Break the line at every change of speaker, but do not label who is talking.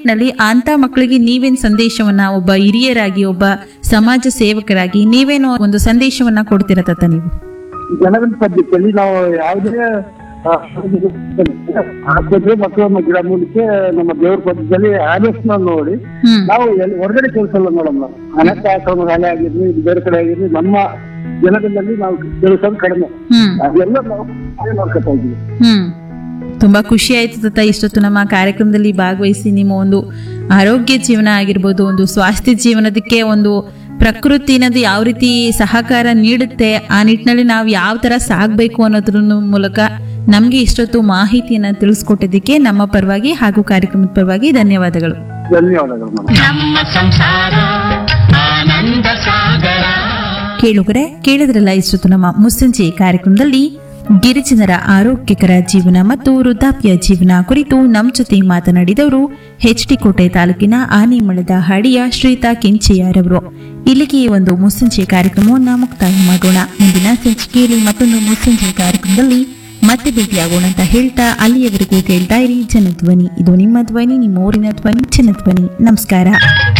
ನಿಟ್ಟಿನಲ್ಲಿ ಅಂತ ಮಕ್ಕಳಿಗೆ ನೀವೇನ್ ಸಂದೇಶವನ್ನ ಒಬ್ಬ ಹಿರಿಯರಾಗಿ ಒಬ್ಬ ಸಮಾಜ ಸೇವಕರಾಗಿ ನೀವೇನೋ ಒಂದು ಸಂದೇಶವನ್ನ ಕೊಡ್ತೀರ ತಾತ ನೀವು
ಜನಗಣತಿ ಪದ್ಧತಿಯಲ್ಲಿ ನಾವು ಯಾವುದೇ ಆ, ಆಸ್ಪತ್ರೆ ಮಕ್ಕಳನ್ನ ಗಿಡ ಮೂಲಿಕೆ ನಮ್ಮ ದೇವ್ರ ಪದ್ಧತಿಯಲ್ಲಿ ಆದರ್ಶನ ನೋಡಿ
ಹ್ಮ್
ನಾವು ಎಲ್ಲಿ ಹೊರಗಡೆ ಕೆಲಸ ಇಲ್ಲ ಮೇಡಮ್ ನಾವು ಅನಾಥ ಆಶ್ರಮಗಾಲೆ ಆಗಿರ್ಲಿ ಇದು ಬೇರೆ ಕಡೆ ಆಗಿರ್ಲಿ ನಮ್ಮ ಜನದಲ್ಲಿ ನಾವು ಕೆಲಸೋದು ಕಡಿಮೆ
ಹ್ಮ್
ಅದೆಲ್ಲ ನಾವು ನಾವೇ ನೋಡ್ಕೊತಾ ಇದ್ದೀವಿ
ಹ್ಮ್ ತುಂಬಾ ಖುಷಿ ಆಯ್ತು ತಾತ ಇಷ್ಟೊತ್ತು ನಮ್ಮ ಕಾರ್ಯಕ್ರಮದಲ್ಲಿ ಭಾಗವಹಿಸಿ ನಿಮ್ಮ ಒಂದು ಆರೋಗ್ಯ ಜೀವನ ಆಗಿರ್ಬೋದು ಒಂದು ಸ್ವಾಸ್ಥ್ಯ ಜೀವನದಕ್ಕೆ ಒಂದು ಪ್ರಕೃತಿನದು ಯಾವ ರೀತಿ ಸಹಕಾರ ನೀಡುತ್ತೆ ಆ ನಿಟ್ಟಿನಲ್ಲಿ ನಾವು ಯಾವ ತರ ಸಾಗಬೇಕು ಅನ್ನೋದ್ರ ಮೂಲಕ ನಮಗೆ ಇಷ್ಟೊತ್ತು ಮಾಹಿತಿಯನ್ನ ತಿಳಿಸ್ಕೊಟ್ಟಿದ್ದಕ್ಕೆ ನಮ್ಮ ಪರವಾಗಿ ಹಾಗೂ ಕಾರ್ಯಕ್ರಮದ ಪರವಾಗಿ ಧನ್ಯವಾದಗಳು
ಧನ್ಯವಾದಗಳು ಮೇಡಮ್
ನಮ್ಮ ಸಂಸಾರ ಆನಂದ ಸಾಗರ
ಕೇಳುಗರೆ ಕೇಳಿದ್ರಲ್ಲ ಇಷ್ಟೊತ್ತು ನಮ್ಮ ಮುಸ್ಸಂಜೆ ಕಾರ್ಯಕ್ರಮದಲ್ಲಿ ಗಿರಿಜನರ ಆರೋಗ್ಯಕರ ಜೀವನ ಮತ್ತು ವೃದ್ಧಾಪ್ಯ ಜೀವನ ಕುರಿತು ನಮ್ಮ ಜೊತೆ ಮಾತನಾಡಿದವರು ಎಚ್ ಡಿ ಕೋಟೆ ತಾಲೂಕಿನ ಆನೆಮಳದ ಹಾಡಿಯ ಶ್ರೀತಾ ಕೆಂಚಯ್ಯರವರು ಇಲ್ಲಿಗೆ ಈ ಒಂದು ಮುಸ್ಸಂಜೆ ಕಾರ್ಯಕ್ರಮವನ್ನು ಮುಕ್ತಾಯ ಮಾಡೋಣ ಮುಂದಿನ ಸಂಚಿಕೆಯಲ್ಲಿ ಮತ್ತೊಂದು ಮುಸ್ಸಂಜೆ ಕಾರ್ಯಕ್ರಮದಲ್ಲಿ ಮತ್ತೆ ಭೇಟಿಯಾಗೋಣ ಅಂತ ಹೇಳ್ತಾ ಅಲ್ಲಿಯವರೆಗೂ ಕೇಳ್ತಾ ಇರಿ ಜನಧ್ವನಿ ಇದು ನಿಮ್ಮ ಧ್ವನಿ ನಿಮ್ಮ ಊರಿನ ಧ್ವನಿ ಜನಧ್ವನಿ ನಮಸ್ಕಾರ